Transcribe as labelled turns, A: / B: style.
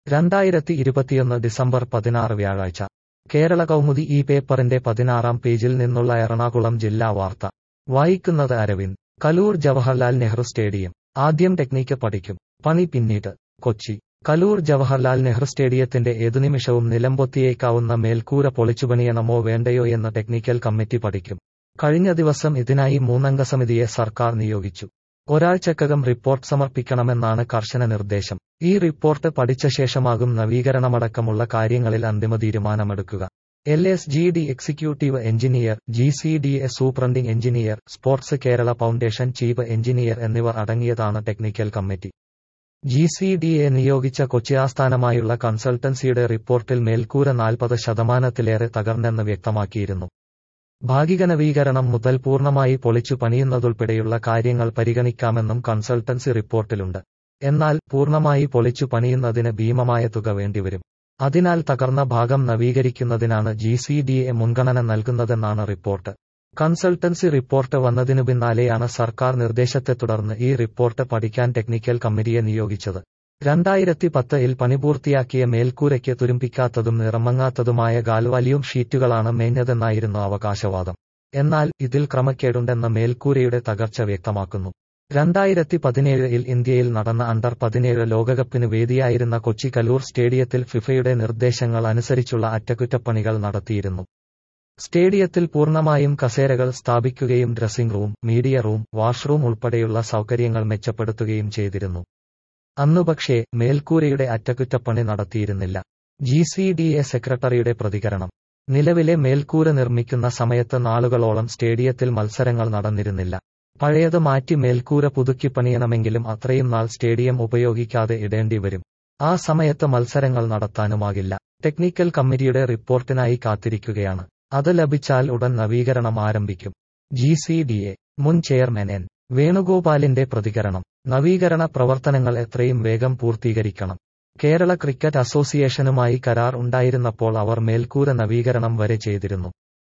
A: രണ്ടായിരത്തി ഇരുപത്തിയൊന്ന് ഡിസംബർ പതിനാറ് വ്യാഴാഴ്ച കേരള കൗമുദി ഈ പേപ്പറിന്റെ പതിനാറാം പേജിൽ നിന്നുള്ള എറണാകുളം ജില്ലാ വാർത്ത വായിക്കുന്നത് അരവിന്ദ് കലൂർ ജവഹർലാൽ നെഹ്റു സ്റ്റേഡിയം ആദ്യം ടെക്നിക്ക് പഠിക്കും പണി പിന്നീട് കൊച്ചി കലൂർ ജവഹർലാൽ നെഹ്റു സ്റ്റേഡിയത്തിന്റെ ഏതു നിമിഷവും നിലംപൊത്തിയേക്കാവുന്ന മേൽക്കൂര പൊളിച്ചുപണിയണമോ വേണ്ടയോ എന്ന് ടെക്നിക്കൽ കമ്മിറ്റി പഠിക്കും കഴിഞ്ഞ ദിവസം ഇതിനായി മൂന്നംഗ സമിതിയെ സർക്കാർ നിയോഗിച്ചു ഒരാഴ്ചക്കകം റിപ്പോർട്ട് സമർപ്പിക്കണമെന്നാണ് കർശന നിർദ്ദേശം ഈ റിപ്പോർട്ട് പഠിച്ച ശേഷമാകും നവീകരണമടക്കമുള്ള കാര്യങ്ങളിൽ അന്തിമ തീരുമാനമെടുക്കുക L S G D executive engineer G C D A superintending engineer sports Kerala foundation chief engineer എന്നിവർ അടങ്ങിയതാണ് technical committee G C D A നിയോഗിച്ച കൊച്ചി ആസ്ഥാനമായുള്ള കൺസൾട്ടൻസിയുടെ റിപ്പോർട്ടിൽ മേൽക്കൂര നാൽപ്പത് ശതമാനത്തിലേറെ തകർന്നെന്ന് വ്യക്തമാക്കിയിരുന്നു ഭാഗിക നവീകരണം മുതൽ പൂർണ്ണമായി പൊളിച്ചു പണിയുന്നതുൾപ്പെടെയുള്ള കാര്യങ്ങൾ പരിഗണിക്കാമെന്നും കൺസൾട്ടൻസി റിപ്പോർട്ടിലുണ്ട് എന്നാൽ പൂർണ്ണമായി പൊളിച്ചു പണിയുന്നതിന് ഭീമമായ തുക വേണ്ടിവരും അതിനാൽ തകർന്ന ഭാഗം നവീകരിക്കുന്നതിനാണ് ജി സി ഡി എ മുൻഗണന നൽകുന്നതെന്നാണ് റിപ്പോർട്ട് കൺസൾട്ടൻസി റിപ്പോർട്ട് വന്നതിനു പിന്നാലെയാണ് സർക്കാർ നിർദ്ദേശത്തെ തുടർന്ന് ഈ റിപ്പോർട്ട് പഠിക്കാൻ ടെക്നിക്കൽ കമ്മിറ്റിയെ നിയോഗിച്ചത് രണ്ടായിരത്തി പത്തിൽ പണിപൂർത്തിയാക്കിയ മേൽക്കൂരയ്ക്ക് തുരുമ്പിക്കാത്തതും നിറമങ്ങാത്തതുമായ ഗാൽവാലിയും ഷീറ്റുകളാണ് മേഞ്ഞതെന്നായിരുന്നു അവകാശവാദം എന്നാൽ ഇതിൽ ക്രമക്കേടുണ്ടെന്ന മേൽക്കൂരയുടെ തകർച്ച വ്യക്തമാക്കുന്നു രണ്ടായിരത്തി പതിനേഴിൽ ഇന്ത്യയിൽ നടന്ന അണ്ടർ പതിനേഴ് ലോകകപ്പിന് വേദിയായിരുന്ന കൊച്ചി കലൂർ സ്റ്റേഡിയത്തിൽ ഫിഫയുടെ നിർദ്ദേശങ്ങൾ അനുസരിച്ചുള്ള അറ്റകുറ്റപ്പണികൾ നടത്തിയിരുന്നു സ്റ്റേഡിയത്തിൽ പൂർണ്ണമായും കസേരകൾ സ്ഥാപിക്കുകയും dressing room media room washroom ഉൾപ്പെടെയുള്ള സൗകര്യങ്ങൾ മെച്ചപ്പെടുത്തുകയും ചെയ്തിരുന്നു അന്നു പക്ഷേ മേൽക്കൂരയുടെ അറ്റകുറ്റപ്പണി നടത്തിയിരുന്നില്ല ജി സി ഡി എ സെക്രട്ടറിയുടെ പ്രതികരണം നിലവിലെ മേൽക്കൂര നിർമ്മിക്കുന്ന സമയത്ത് നാളുകളോളം സ്റ്റേഡിയത്തിൽ മത്സരങ്ങൾ നടന്നിരുന്നില്ല പഴയത് മാറ്റി മേൽക്കൂര പുതുക്കി പണിയണമെങ്കിലും അത്രയും നാൾ സ്റ്റേഡിയം ഉപയോഗിക്കാതെ ഇടേണ്ടി വരും ആ സമയത്ത് മത്സരങ്ങൾ നടത്താനുമാകില്ല ടെക്നിക്കൽ കമ്മിറ്റിയുടെ റിപ്പോർട്ടിനായി കാത്തിരിക്കുകയാണ് അത് ലഭിച്ചാൽ ഉടൻ നവീകരണം ആരംഭിക്കും ജി സി ഡി എ മുൻ ചെയർമാൻ എൻ വേണുഗോപാലിന്റെ പ്രതികരണം നവീകരണ പ്രവർത്തനങ്ങൾ എത്രയും വേഗം പൂർത്തീകരിക്കണം കേരള ക്രിക്കറ്റ് അസോസിയേഷനുമായി കരാർ ഉണ്ടായിരുന്നപ്പോൾ അവർ മേൽക്കൂര നവീകരണം വരെ ചെയ്തിരുന്നു